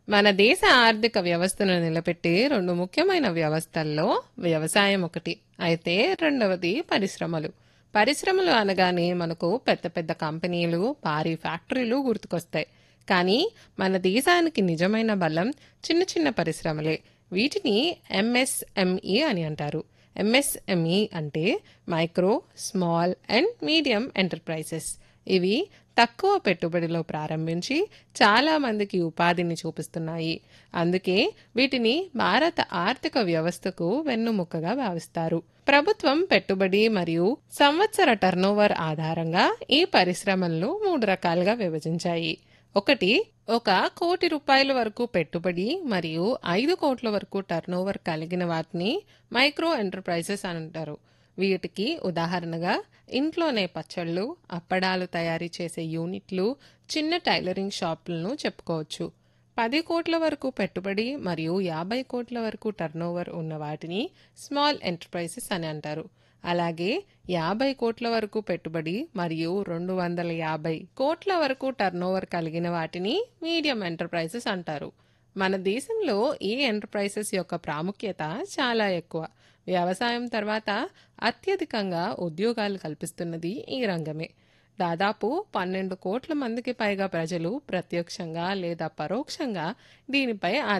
మన దేశ ఆర్థిక వ్యవస్థను నిలబెట్టే రెండు ముఖ్యమైన వ్యవస్థల్లో వ్యవసాయం ఒకటి అయితే రెండవది పరిశ్రమలు పరిశ్రమలు అనగానే మనకు పెద్ద పెద్ద కంపెనీలు భారీ ఫ్యాక్టరీలు గుర్తుకొస్తాయి కానీ మన దేశానికి నిజమైన బలం చిన్న చిన్న పరిశ్రమలే వీటిని ఎంఎస్ఎంఈ అని అంటారు ఎంఎస్ఎంఈ అంటే micro small and medium enterprises ఇవి తక్కువ పెట్టుబడిలో ప్రారంభించి చాలా మందికి ఉపాధిని చూపిస్తున్నాయి అందుకే వీటిని భారత ఆర్థిక వ్యవస్థకు వెన్నుముక్కగా భావిస్తారు ప్రభుత్వం పెట్టుబడి మరియు సంవత్సర టర్నోవర్ ఆధారంగా ఈ పరిశ్రమలను మూడు రకాలుగా విభజించాయి ఒకటి ఒక కోటి రూపాయల వరకు పెట్టుబడి మరియు ఐదు కోట్ల వరకు టర్నోవర్ కలిగిన వాటిని మైక్రో ఎంటర్ప్రైజెస్ అని అంటారు వీటికి ఉదాహరణగా ఇంట్లోనే పచ్చళ్ళు అప్పడాలు తయారీ చేసే యూనిట్లు చిన్న టైలరింగ్ షాపులను చెప్పుకోవచ్చు పది కోట్ల వరకు పెట్టుబడి మరియు యాభై కోట్ల వరకు టర్నోవర్ ఉన్న వాటిని స్మాల్ ఎంటర్ప్రైజెస్ అని అంటారు అలాగే యాభై కోట్ల వరకు పెట్టుబడి మరియు రెండు వందల యాభై కోట్ల వరకు టర్నోవర్ కలిగిన వాటిని మీడియం ఎంటర్ప్రైజెస్ అంటారు మన దేశంలో ఈ ఎంటర్ప్రైజెస్ యొక్క ప్రాముఖ్యత చాలా ఎక్కువ వ్యవసాయం తర్వాత అత్యధికంగా ఉద్యోగాలు కల్పిస్తున్నది ఈ రంగమే దాదాపు పన్నెండు కోట్ల మందికి పైగా ప్రజలు ప్రత్యక్షంగా లేదా పరోక్షంగా దీనిపై